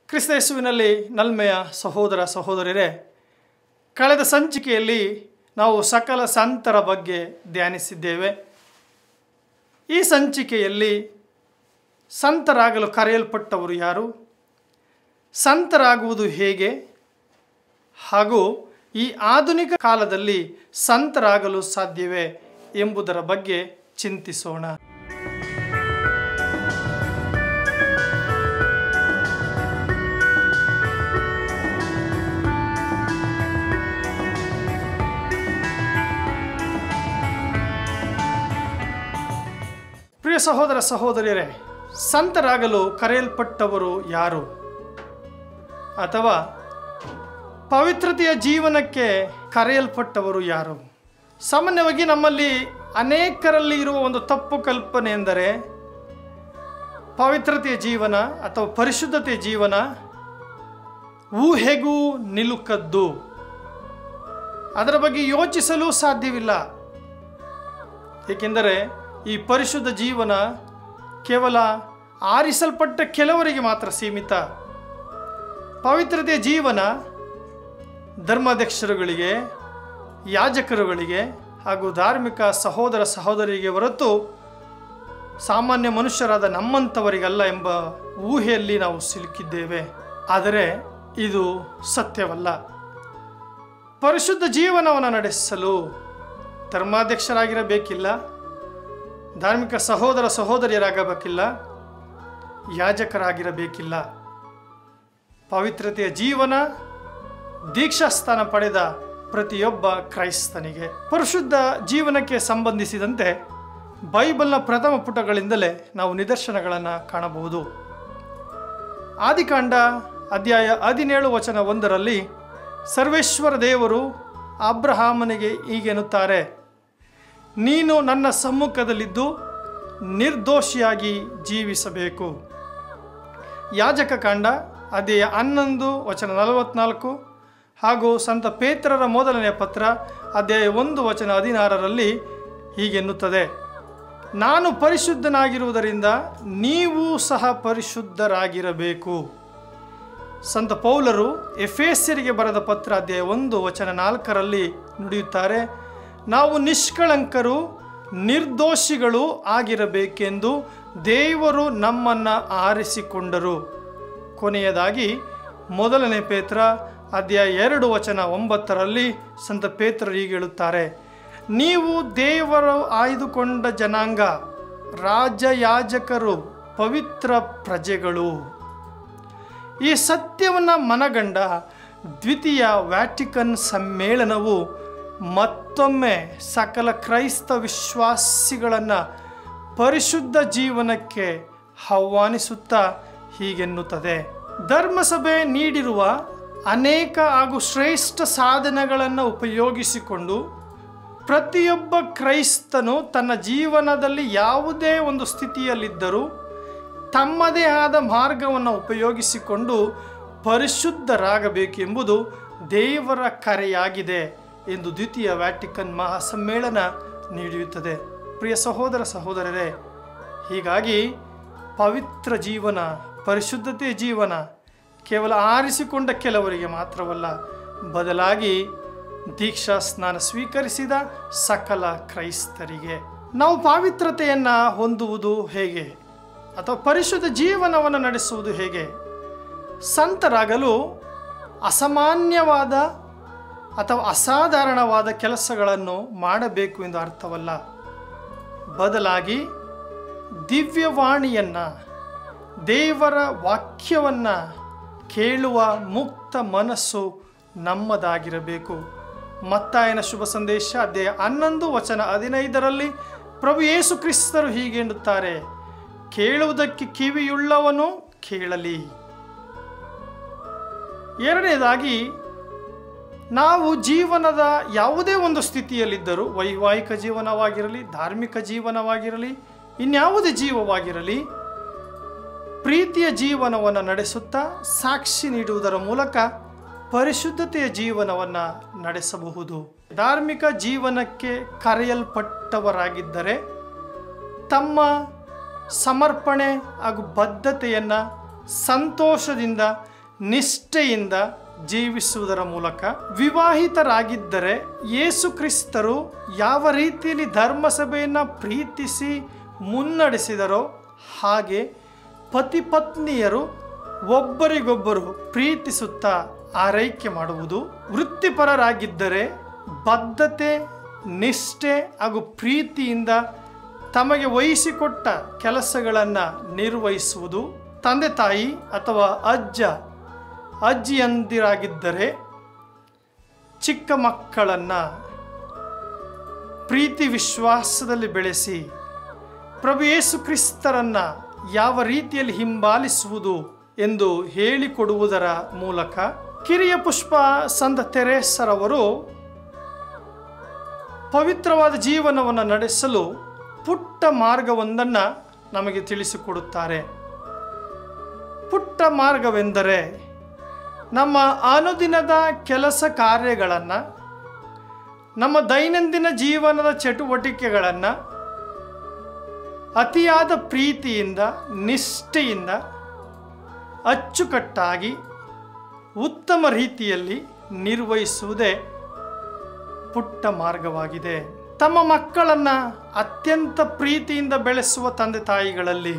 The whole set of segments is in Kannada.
ಕ್ರಿಸ್ತಯೇಸುವಿನಲ್ಲಿ ನಲ್ಮೆಯ ಸಹೋದರ ಸಹೋದರಿಯರೇ ಕಳೆದ ಸಂಚಿಕೆಯಲ್ಲಿ ನಾವು ಸಕಲ ಸಂತರ ಬಗ್ಗೆ ಧ್ಯಾನಿಸಿದ್ದೇವೆ ಈ ಸಂಚಿಕೆಯಲ್ಲಿ ಸಂತರಾಗಲು ಕರೆಯಲ್ಪಟ್ಟವರು ಯಾರು ಸಂತರಾಗುವುದು ಹೇಗೆ ಹಾಗೂ ಈ ಆಧುನಿಕ ಕಾಲದಲ್ಲಿ ಸಂತರಾಗಲು ಸಾಧ್ಯವೇ ಎಂಬುದರ ಬಗ್ಗೆ ಚಿಂತಿಸೋಣ ಪ್ರಿಯ ಸಹೋದರ ಸಹೋದರಿಯರೇ ಸಂತರಾಗಲು ಕರೆಯಲ್ಪಟ್ಟವರು ಯಾರು ಅಥವಾ ಪವಿತ್ರತೆಯ ಜೀವನಕ್ಕೆ ಕರೆಯಲ್ಪಟ್ಟವರು ಯಾರು ಸಾಮಾನ್ಯವಾಗಿ ನಮ್ಮಲ್ಲಿ ಅನೇಕರಲ್ಲಿ ಇರುವ ಒಂದು ತಪ್ಪು ಕಲ್ಪನೆ ಎಂದರೆ ಪವಿತ್ರತೆಯ ಜೀವನ ಅಥವಾ ಪರಿಶುದ್ಧತೆಯ ಜೀವನ ಊಹೆಗೂ ನಿಲುಕದ್ದು ಅದರ ಬಗ್ಗೆ ಯೋಚಿಸಲು ಸಾಧ್ಯವಿಲ್ಲ ಏಕೆಂದರೆ ಈ ಪರಿಶುದ್ಧ ಜೀವನ ಕೇವಲ ಆರಿಸಲ್ಪಟ್ಟ ಕೆಲವರಿಗೆ ಮಾತ್ರ ಸೀಮಿತ ಪವಿತ್ರತೆಯ ಜೀವನ ಧರ್ಮಾಧ್ಯಕ್ಷರುಗಳಿಗೆ ಯಾಜಕರುಗಳಿಗೆ ಹಾಗೂ ಧಾರ್ಮಿಕ ಸಹೋದರ ಸಹೋದರಿಗೆ ಹೊರತು ಸಾಮಾನ್ಯ ಮನುಷ್ಯರಾದ ನಮ್ಮಂಥವರಿಗಲ್ಲ ಎಂಬ ಊಹೆಯಲ್ಲಿ ನಾವು ಸಿಲುಕಿದ್ದೇವೆ ಆದರೆ ಇದು ಸತ್ಯವಲ್ಲ ಪರಿಶುದ್ಧ ಜೀವನವನ್ನು ನಡೆಸಲು ಧರ್ಮಾಧ್ಯಕ್ಷರಾಗಿರಬೇಕಿಲ್ಲ ಧಾರ್ಮಿಕ ಸಹೋದರ ಸಹೋದರಿಯರಾಗಬೇಕಿಲ್ಲ ಯಾಜಕರಾಗಿರಬೇಕಿಲ್ಲ ಪವಿತ್ರತೆಯ ಜೀವನ ದೀಕ್ಷಾಸ್ಥಾನ ಪಡೆದ ಪ್ರತಿಯೊಬ್ಬ ಕ್ರೈಸ್ತನಿಗೆ ಪರಿಶುದ್ಧ ಜೀವನಕ್ಕೆ ಸಂಬಂಧಿಸಿದಂತೆ ಬೈಬಲ್ನ ಪ್ರಥಮ ಪುಟಗಳಿಂದಲೇ ನಾವು ನಿದರ್ಶನಗಳನ್ನು ಕಾಣಬಹುದು ಆದಿಕಾಂಡ ಅಧ್ಯಾಯ ಹದಿನೇಳು ವಚನ ಒಂದರಲ್ಲಿ ಸರ್ವೇಶ್ವರ ದೇವರು ಅಬ್ರಹಾಮನಿಗೆ ಹೀಗೆನ್ನುತ್ತಾರೆ ನೀನು ನನ್ನ ಸಮ್ಮುಖದಲ್ಲಿದ್ದು ನಿರ್ದೋಷಿಯಾಗಿ ಜೀವಿಸಬೇಕು ಯಾಜಕ ಕಾಂಡ ಅಧ್ಯಾಯ ಹನ್ನೊಂದು ವಚನ ನಲವತ್ನಾಲ್ಕು ಹಾಗೂ ಸಂತ ಪೇತ್ರರ ಮೊದಲನೆಯ ಪತ್ರ ಅಧ್ಯಾಯ ಒಂದು ವಚನ ಹದಿನಾರರಲ್ಲಿ ಹೀಗೆನ್ನುತ್ತದೆ ನಾನು ಪರಿಶುದ್ಧನಾಗಿರುವುದರಿಂದ ನೀವು ಸಹ ಪರಿಶುದ್ಧರಾಗಿರಬೇಕು ಸಂತ ಪೌಲರು ಎಫೇಸ್ಯರಿಗೆ ಬರೆದ ಪತ್ರ ಅಧ್ಯಾಯ ಒಂದು ವಚನ ನಾಲ್ಕರಲ್ಲಿ ನುಡಿಯುತ್ತಾರೆ ನಾವು ನಿಷ್ಕಳಂಕರು ನಿರ್ದೋಷಿಗಳು ಆಗಿರಬೇಕೆಂದು ದೇವರು ನಮ್ಮನ್ನು ಆರಿಸಿಕೊಂಡರು ಕೊನೆಯದಾಗಿ ಮೊದಲನೇ ಪೇತ್ರ ಅಧ್ಯಾಯ ಎರಡು ವಚನ ಒಂಬತ್ತರಲ್ಲಿ ಸಂತ ಪೇತ್ರರು ಹೀಗೆ ಹೇಳುತ್ತಾರೆ ನೀವು ದೇವರು ಆಯ್ದುಕೊಂಡ ಜನಾಂಗ ರಾಜಯಾಜಕರು ಪವಿತ್ರ ಪ್ರಜೆಗಳು ಈ ಸತ್ಯವನ್ನು ಮನಗಂಡ ದ್ವಿತೀಯ ವ್ಯಾಟಿಕನ್ ಸಮ್ಮೇಳನವು ಮತ್ತೊಮ್ಮೆ ಸಕಲ ಕ್ರೈಸ್ತ ವಿಶ್ವಾಸಿಗಳನ್ನು ಪರಿಶುದ್ಧ ಜೀವನಕ್ಕೆ ಆಹ್ವಾನಿಸುತ್ತಾ ಹೀಗೆನ್ನುತ್ತದೆ ಧರ್ಮಸಭೆ ನೀಡಿರುವ ಅನೇಕ ಹಾಗೂ ಶ್ರೇಷ್ಠ ಸಾಧನಗಳನ್ನು ಉಪಯೋಗಿಸಿಕೊಂಡು ಪ್ರತಿಯೊಬ್ಬ ಕ್ರೈಸ್ತನು ತನ್ನ ಜೀವನದಲ್ಲಿ ಯಾವುದೇ ಒಂದು ಸ್ಥಿತಿಯಲ್ಲಿದ್ದರೂ ತಮ್ಮದೇ ಆದ ಮಾರ್ಗವನ್ನು ಉಪಯೋಗಿಸಿಕೊಂಡು ಪರಿಶುದ್ಧರಾಗಬೇಕೆಂಬುದು ದೇವರ ಕರೆಯಾಗಿದೆ ಎಂದು ದ್ವಿತೀಯ ವ್ಯಾಟಿಕನ್ ಮಹಾಸಮ್ಮೇಳನ ನೀಡಿರುತ್ತದೆ ಪ್ರಿಯ ಸಹೋದರ ಸಹೋದರರೇ ಹೀಗಾಗಿ ಪವಿತ್ರ ಜೀವನ ಪರಿಶುದ್ಧತೆಯ ಜೀವನ ಕೇವಲ ಆರಿಸಿಕೊಂಡ ಕೆಲವರಿಗೆ ಮಾತ್ರವಲ್ಲ ಬದಲಾಗಿ ದೀಕ್ಷಾ ಸ್ನಾನ ಸ್ವೀಕರಿಸಿದ ಸಕಲ ಕ್ರೈಸ್ತರಿಗೆ ನಾವು ಪಾವಿತ್ರತೆಯನ್ನು ಹೊಂದುವುದು ಹೇಗೆ ಅಥವಾ ಪರಿಶುದ್ಧ ಜೀವನವನ್ನು ನಡೆಸುವುದು ಹೇಗೆ ಸಂತರಾಗಲು ಅಸಾಮಾನ್ಯವಾದ ಅಥವಾ ಅಸಾಧಾರಣವಾದ ಕೆಲಸಗಳನ್ನು ಮಾಡಬೇಕು ಎಂದು ಅರ್ಥವಲ್ಲ ಬದಲಾಗಿ ದಿವ್ಯವಾಣಿಯನ್ನು ದೇವರ ವಾಕ್ಯವನ್ನು ಕೇಳುವ ಮುಕ್ತ ಮನಸ್ಸು ನಮ್ಮದಾಗಿರಬೇಕು ಮತ್ತಾಯನ ಶುಭ ಸಂದೇಶ ಅಧ್ಯಾಯ ಹನ್ನೊಂದು ವಚನ ಹದಿನೈದರಲ್ಲಿ ಪ್ರಭು ಯೇಸು ಕ್ರಿಸ್ತರು ಹೀಗೆ ಎನ್ನುತ್ತಾರೆ ಕೇಳುವುದಕ್ಕೆ ಕಿವಿಯುಳ್ಳವನು ಕೇಳಲಿ ಎರಡನೇದಾಗಿ ನಾವು ಜೀವನದ ಯಾವುದೇ ಒಂದು ಸ್ಥಿತಿಯಲ್ಲಿದ್ದರೂ ವೈವಾಹಿಕ ಜೀವನವಾಗಿರಲಿ ಧಾರ್ಮಿಕ ಜೀವನವಾಗಿರಲಿ ಇನ್ಯಾವುದೇ ಜೀವವಾಗಿರಲಿ ಪ್ರೀತಿಯ ಜೀವನವನ್ನು ನಡೆಸುತ್ತಾ ಸಾಕ್ಷಿ ನೀಡುವುದರ ಮೂಲಕ ಪರಿಶುದ್ಧತೆಯ ಜೀವನವನ್ನು ನಡೆಸಬಹುದು ಧಾರ್ಮಿಕ ಜೀವನಕ್ಕೆ ಕರೆಯಲ್ಪಟ್ಟವರಾಗಿದ್ದರೆ ತಮ್ಮ ಸಮರ್ಪಣೆ ಹಾಗೂ ಬದ್ಧತೆಯನ್ನು ಸಂತೋಷದಿಂದ ನಿಷ್ಠೆಯಿಂದ ಜೀವಿಸುವುದರ ಮೂಲಕ ವಿವಾಹಿತರಾಗಿದ್ದರೆ ಯೇಸು ಕ್ರಿಸ್ತರು ಯಾವ ರೀತಿಯಲ್ಲಿ ಧರ್ಮಸಭೆಯನ್ನು ಪ್ರೀತಿಸಿ ಮುನ್ನಡೆಸಿದರೋ ಹಾಗೆ ಪತಿ ಪತ್ನಿಯರು ಒಬ್ಬರಿಗೊಬ್ಬರು ಪ್ರೀತಿಸುತ್ತಾ ಆರೈಕೆ ಮಾಡುವುದು ವೃತ್ತಿಪರರಾಗಿದ್ದರೆ ಬದ್ಧತೆ ನಿಷ್ಠೆ ಹಾಗೂ ಪ್ರೀತಿಯಿಂದ ತಮಗೆ ವಹಿಸಿಕೊಟ್ಟ ಕೆಲಸಗಳನ್ನು ನಿರ್ವಹಿಸುವುದು ತಂದೆ ತಾಯಿ ಅಥವಾ ಅಜ್ಜ ಅಜ್ಜಿಯಂದಿರಾಗಿದ್ದರೆ ಚಿಕ್ಕ ಮಕ್ಕಳನ್ನು ಪ್ರೀತಿ ವಿಶ್ವಾಸದಲ್ಲಿ ಬೆಳೆಸಿ ಪ್ರಭು ಯೇಸು ಕ್ರಿಸ್ತರನ್ನು ಯಾವ ರೀತಿಯಲ್ಲಿ ಹಿಂಬಾಲಿಸುವುದು ಎಂದು ಹೇಳಿಕೊಡುವುದರ ಮೂಲಕ ಕಿರಿಯ ಪುಷ್ಪ ಸಂತ ತೆರೇಸರವರು ಪವಿತ್ರವಾದ ಜೀವನವನ್ನು ನಡೆಸಲು ಪುಟ್ಟ ಮಾರ್ಗವೊಂದನ್ನು ನಮಗೆ ತಿಳಿಸಿಕೊಡುತ್ತಾರೆ ಪುಟ್ಟ ಮಾರ್ಗವೆಂದರೆ ನಮ್ಮ ಅನುದಿನದ ಕೆಲಸ ಕಾರ್ಯಗಳನ್ನು ನಮ್ಮ ದೈನಂದಿನ ಜೀವನದ ಚಟುವಟಿಕೆಗಳನ್ನು ಅತಿಯಾದ ಪ್ರೀತಿಯಿಂದ ನಿಷ್ಠೆಯಿಂದ ಅಚ್ಚುಕಟ್ಟಾಗಿ ಉತ್ತಮ ರೀತಿಯಲ್ಲಿ ನಿರ್ವಹಿಸುವುದೇ ಪುಟ್ಟ ಮಾರ್ಗವಾಗಿದೆ ತಮ್ಮ ಮಕ್ಕಳನ್ನು ಅತ್ಯಂತ ಪ್ರೀತಿಯಿಂದ ಬೆಳೆಸುವ ತಂದೆ ತಾಯಿಗಳಲ್ಲಿ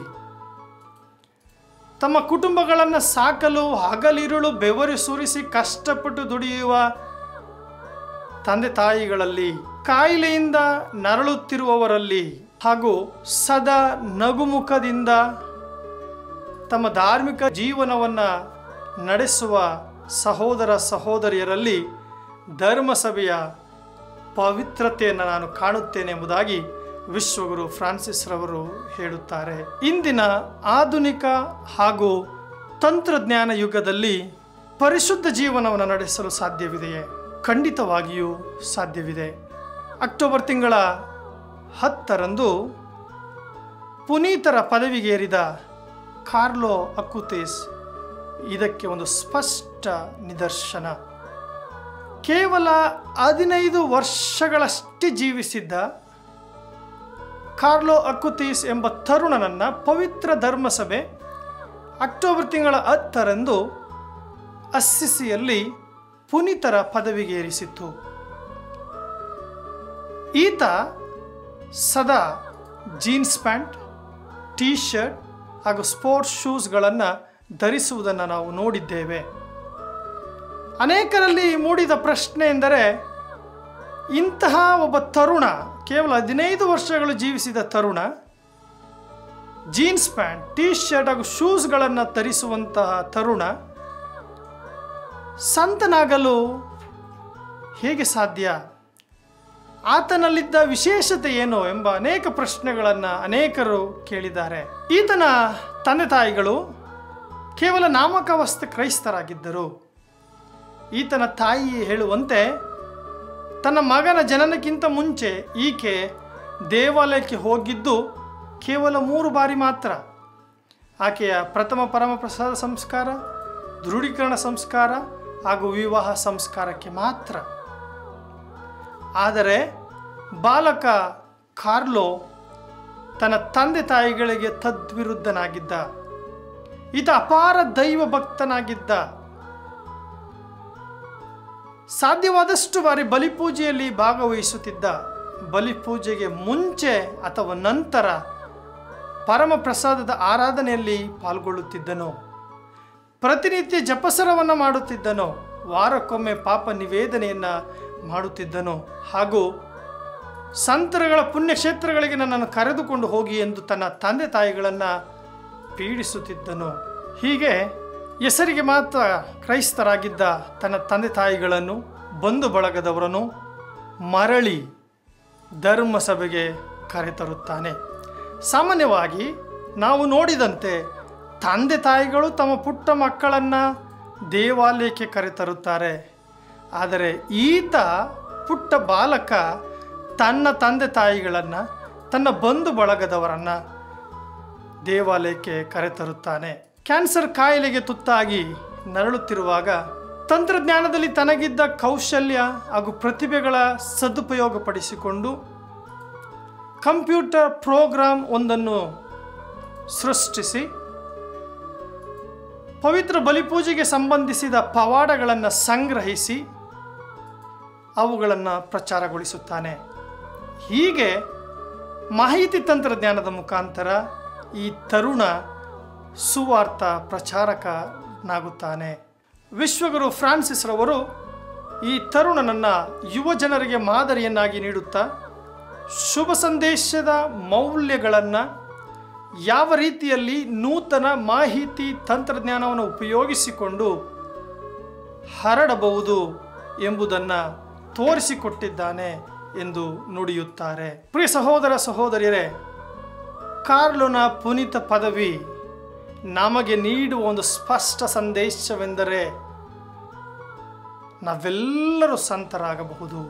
ತಮ್ಮ ಕುಟುಂಬಗಳನ್ನು ಸಾಕಲು ಹಗಲಿರುಳು ಬೆವರು ಸುರಿಸಿ ಕಷ್ಟಪಟ್ಟು ದುಡಿಯುವ ತಂದೆ ತಾಯಿಗಳಲ್ಲಿ ಕಾಯಿಲೆಯಿಂದ ನರಳುತ್ತಿರುವವರಲ್ಲಿ ಹಾಗೂ ಸದಾ ನಗುಮುಖದಿಂದ ತಮ್ಮ ಧಾರ್ಮಿಕ ಜೀವನವನ್ನು ನಡೆಸುವ ಸಹೋದರ ಸಹೋದರಿಯರಲ್ಲಿ ಧರ್ಮಸಭೆಯ ಪವಿತ್ರತೆಯನ್ನು ನಾನು ಕಾಣುತ್ತೇನೆ ಎಂಬುದಾಗಿ ವಿಶ್ವಗುರು ಫ್ರಾನ್ಸಿಸ್ ರವರು ಹೇಳುತ್ತಾರೆ ಇಂದಿನ ಆಧುನಿಕ ಹಾಗೂ ತಂತ್ರಜ್ಞಾನ ಯುಗದಲ್ಲಿ ಪರಿಶುದ್ಧ ಜೀವನವನ್ನು ನಡೆಸಲು ಸಾಧ್ಯವಿದೆಯೇ ಖಂಡಿತವಾಗಿಯೂ ಸಾಧ್ಯವಿದೆ ಅಕ್ಟೋಬರ್ ತಿಂಗಳ ಹತ್ತರಂದು ಪುನೀತರ ಪದವಿಗೇರಿದ ಕಾರ್ಲೋ ಅಕುತೇಸ್ ಇದಕ್ಕೆ ಒಂದು ಸ್ಪಷ್ಟ ನಿದರ್ಶನ ಕೇವಲ ಹದಿನೈದು ವರ್ಷಗಳಷ್ಟೇ ಜೀವಿಸಿದ್ದ ಕಾರ್ಲೋ ಅಕುತೀಸ್ ಎಂಬ ತರುಣನನ್ನು ಪವಿತ್ರ ಧರ್ಮಸಭೆ ಅಕ್ಟೋಬರ್ ತಿಂಗಳ ಹತ್ತರಂದು ಅಸ್ಸಿಸಿಯಲ್ಲಿ ಪುನೀತರ ಪದವಿಗೇರಿಸಿತ್ತು ಈತ ಸದಾ ಜೀನ್ಸ್ ಪ್ಯಾಂಟ್ ಟೀ ಶರ್ಟ್ ಹಾಗೂ ಸ್ಪೋರ್ಟ್ಸ್ ಶೂಸ್ಗಳನ್ನು ಧರಿಸುವುದನ್ನು ನಾವು ನೋಡಿದ್ದೇವೆ ಅನೇಕರಲ್ಲಿ ಮೂಡಿದ ಪ್ರಶ್ನೆ ಎಂದರೆ ಇಂತಹ ಒಬ್ಬ ತರುಣ ಕೇವಲ ಹದಿನೈದು ವರ್ಷಗಳು ಜೀವಿಸಿದ ತರುಣ ಜೀನ್ಸ್ ಪ್ಯಾಂಟ್ ಟೀ ಶರ್ಟ್ ಹಾಗೂ ಶೂಸ್ಗಳನ್ನು ಧರಿಸುವಂತಹ ತರುಣ ಸಂತನಾಗಲು ಹೇಗೆ ಸಾಧ್ಯ ಆತನಲ್ಲಿದ್ದ ವಿಶೇಷತೆ ಏನು ಎಂಬ ಅನೇಕ ಪ್ರಶ್ನೆಗಳನ್ನು ಅನೇಕರು ಕೇಳಿದ್ದಾರೆ ಈತನ ತಂದೆ ತಾಯಿಗಳು ಕೇವಲ ನಾಮಕಾವಸ್ಥ ಕ್ರೈಸ್ತರಾಗಿದ್ದರು ಈತನ ತಾಯಿ ಹೇಳುವಂತೆ ತನ್ನ ಮಗನ ಜನನಕ್ಕಿಂತ ಮುಂಚೆ ಈಕೆ ದೇವಾಲಯಕ್ಕೆ ಹೋಗಿದ್ದು ಕೇವಲ ಮೂರು ಬಾರಿ ಮಾತ್ರ ಆಕೆಯ ಪ್ರಥಮ ಪರಮಪ್ರಸಾದ ಸಂಸ್ಕಾರ ದೃಢೀಕರಣ ಸಂಸ್ಕಾರ ಹಾಗೂ ವಿವಾಹ ಸಂಸ್ಕಾರಕ್ಕೆ ಮಾತ್ರ ಆದರೆ ಬಾಲಕ ಕಾರ್ಲೋ ತನ್ನ ತಂದೆ ತಾಯಿಗಳಿಗೆ ತದ್ವಿರುದ್ಧನಾಗಿದ್ದ ಈತ ಅಪಾರ ದೈವ ಭಕ್ತನಾಗಿದ್ದ ಸಾಧ್ಯವಾದಷ್ಟು ಬಾರಿ ಬಲಿಪೂಜೆಯಲ್ಲಿ ಭಾಗವಹಿಸುತ್ತಿದ್ದ ಬಲಿಪೂಜೆಗೆ ಮುಂಚೆ ಅಥವಾ ನಂತರ ಪರಮ ಪ್ರಸಾದದ ಆರಾಧನೆಯಲ್ಲಿ ಪಾಲ್ಗೊಳ್ಳುತ್ತಿದ್ದನು ಪ್ರತಿನಿತ್ಯ ಜಪಸರವನ್ನು ಮಾಡುತ್ತಿದ್ದನು ವಾರಕ್ಕೊಮ್ಮೆ ಪಾಪ ನಿವೇದನೆಯನ್ನು ಮಾಡುತ್ತಿದ್ದನು ಹಾಗೂ ಸಂತರುಗಳ ಪುಣ್ಯಕ್ಷೇತ್ರಗಳಿಗೆ ನನ್ನನ್ನು ಕರೆದುಕೊಂಡು ಹೋಗಿ ಎಂದು ತನ್ನ ತಂದೆ ತಾಯಿಗಳನ್ನು ಪೀಡಿಸುತ್ತಿದ್ದನು ಹೀಗೆ ಹೆಸರಿಗೆ ಮಾತ್ರ ಕ್ರೈಸ್ತರಾಗಿದ್ದ ತನ್ನ ತಂದೆ ತಾಯಿಗಳನ್ನು ಬಂಧು ಬಳಗದವರನ್ನು ಮರಳಿ ಧರ್ಮಸಭೆಗೆ ಕರೆತರುತ್ತಾನೆ ಸಾಮಾನ್ಯವಾಗಿ ನಾವು ನೋಡಿದಂತೆ ತಂದೆ ತಾಯಿಗಳು ತಮ್ಮ ಪುಟ್ಟ ಮಕ್ಕಳನ್ನು ದೇವಾಲಯಕ್ಕೆ ಕರೆತರುತ್ತಾರೆ ಆದರೆ ಈತ ಪುಟ್ಟ ಬಾಲಕ ತನ್ನ ತಂದೆ ತಾಯಿಗಳನ್ನು ತನ್ನ ಬಂಧು ಬಳಗದವರನ್ನು ದೇವಾಲಯಕ್ಕೆ ಕರೆತರುತ್ತಾನೆ ಕ್ಯಾನ್ಸರ್ ಕಾಯಿಲೆಗೆ ತುತ್ತಾಗಿ ನರಳುತ್ತಿರುವಾಗ ತಂತ್ರಜ್ಞಾನದಲ್ಲಿ ತನಗಿದ್ದ ಕೌಶಲ್ಯ ಹಾಗೂ ಪ್ರತಿಭೆಗಳ ಸದುಪಯೋಗಪಡಿಸಿಕೊಂಡು ಕಂಪ್ಯೂಟರ್ ಪ್ರೋಗ್ರಾಂ ಒಂದನ್ನು ಸೃಷ್ಟಿಸಿ ಪವಿತ್ರ ಬಲಿಪೂಜೆಗೆ ಸಂಬಂಧಿಸಿದ ಪವಾಡಗಳನ್ನು ಸಂಗ್ರಹಿಸಿ ಅವುಗಳನ್ನು ಪ್ರಚಾರಗೊಳಿಸುತ್ತಾನೆ ಹೀಗೆ ಮಾಹಿತಿ ತಂತ್ರಜ್ಞಾನದ ಮುಖಾಂತರ ಈ ತರುಣ ಸುವಾರ್ಥ ಪ್ರಚಾರಕನಾಗುತ್ತಾನೆ ವಿಶ್ವಗುರು ಫ್ರಾನ್ಸಿಸ್ ರವರು ಈ ತರುಣನನ್ನು ಯುವ ಜನರಿಗೆ ಮಾದರಿಯನ್ನಾಗಿ ನೀಡುತ್ತಾ ಶುಭ ಸಂದೇಶದ ಮೌಲ್ಯಗಳನ್ನು ಯಾವ ರೀತಿಯಲ್ಲಿ ನೂತನ ಮಾಹಿತಿ ತಂತ್ರಜ್ಞಾನವನ್ನು ಉಪಯೋಗಿಸಿಕೊಂಡು ಹರಡಬಹುದು ಎಂಬುದನ್ನು ತೋರಿಸಿಕೊಟ್ಟಿದ್ದಾನೆ ಎಂದು ನುಡಿಯುತ್ತಾರೆ ಪ್ರಿಯ ಸಹೋದರ ಸಹೋದರಿಯರೇ ಕಾರ್ಲುನ ಪುನೀತ ಪದವಿ ನಮಗೆ ನೀಡುವ ಒಂದು ಸ್ಪಷ್ಟ ಸಂದೇಶವೆಂದರೆ ನಾವೆಲ್ಲರೂ ಸಂತರಾಗಬಹುದು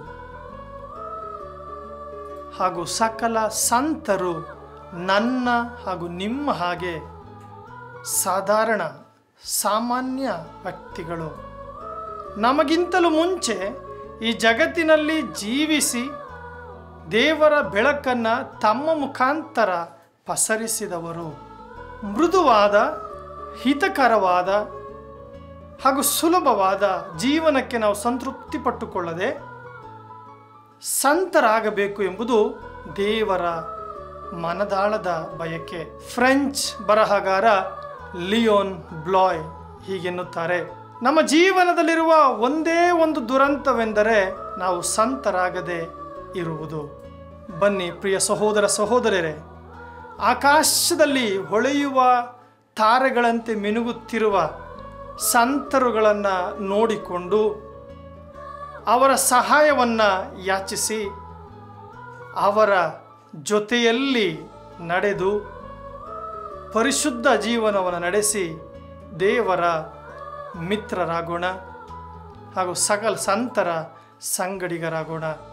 ಹಾಗೂ ಸಕಲ ಸಂತರು ನನ್ನ ಹಾಗೂ ನಿಮ್ಮ ಹಾಗೆ ಸಾಧಾರಣ ಸಾಮಾನ್ಯ ವ್ಯಕ್ತಿಗಳು ನಮಗಿಂತಲೂ ಮುಂಚೆ ಈ ಜಗತ್ತಿನಲ್ಲಿ ಜೀವಿಸಿ ದೇವರ ಬೆಳಕನ್ನು ತಮ್ಮ ಮುಖಾಂತರ ಪಸರಿಸಿದವರು ಮೃದುವಾದ ಹಿತಕರವಾದ ಹಾಗೂ ಸುಲಭವಾದ ಜೀವನಕ್ಕೆ ನಾವು ಸಂತೃಪ್ತಿ ಪಟ್ಟುಕೊಳ್ಳದೆ ಸಂತರಾಗಬೇಕು ಎಂಬುದು ದೇವರ ಮನದಾಳದ ಬಯಕೆ ಫ್ರೆಂಚ್ ಬರಹಗಾರ ಲಿಯೋನ್ ಬ್ಲಾಯ್ ಹೀಗೆನ್ನುತ್ತಾರೆ ನಮ್ಮ ಜೀವನದಲ್ಲಿರುವ ಒಂದೇ ಒಂದು ದುರಂತವೆಂದರೆ ನಾವು ಸಂತರಾಗದೆ ಇರುವುದು ಬನ್ನಿ ಪ್ರಿಯ ಸಹೋದರ ಸಹೋದರರೇ ಆಕಾಶದಲ್ಲಿ ಹೊಳೆಯುವ ತಾರೆಗಳಂತೆ ಮಿನುಗುತ್ತಿರುವ ಸಂತರುಗಳನ್ನು ನೋಡಿಕೊಂಡು ಅವರ ಸಹಾಯವನ್ನು ಯಾಚಿಸಿ ಅವರ ಜೊತೆಯಲ್ಲಿ ನಡೆದು ಪರಿಶುದ್ಧ ಜೀವನವನ್ನು ನಡೆಸಿ ದೇವರ ಮಿತ್ರರಾಗೋಣ ಹಾಗೂ ಸಕಲ ಸಂತರ ಸಂಗಡಿಗರಾಗೋಣ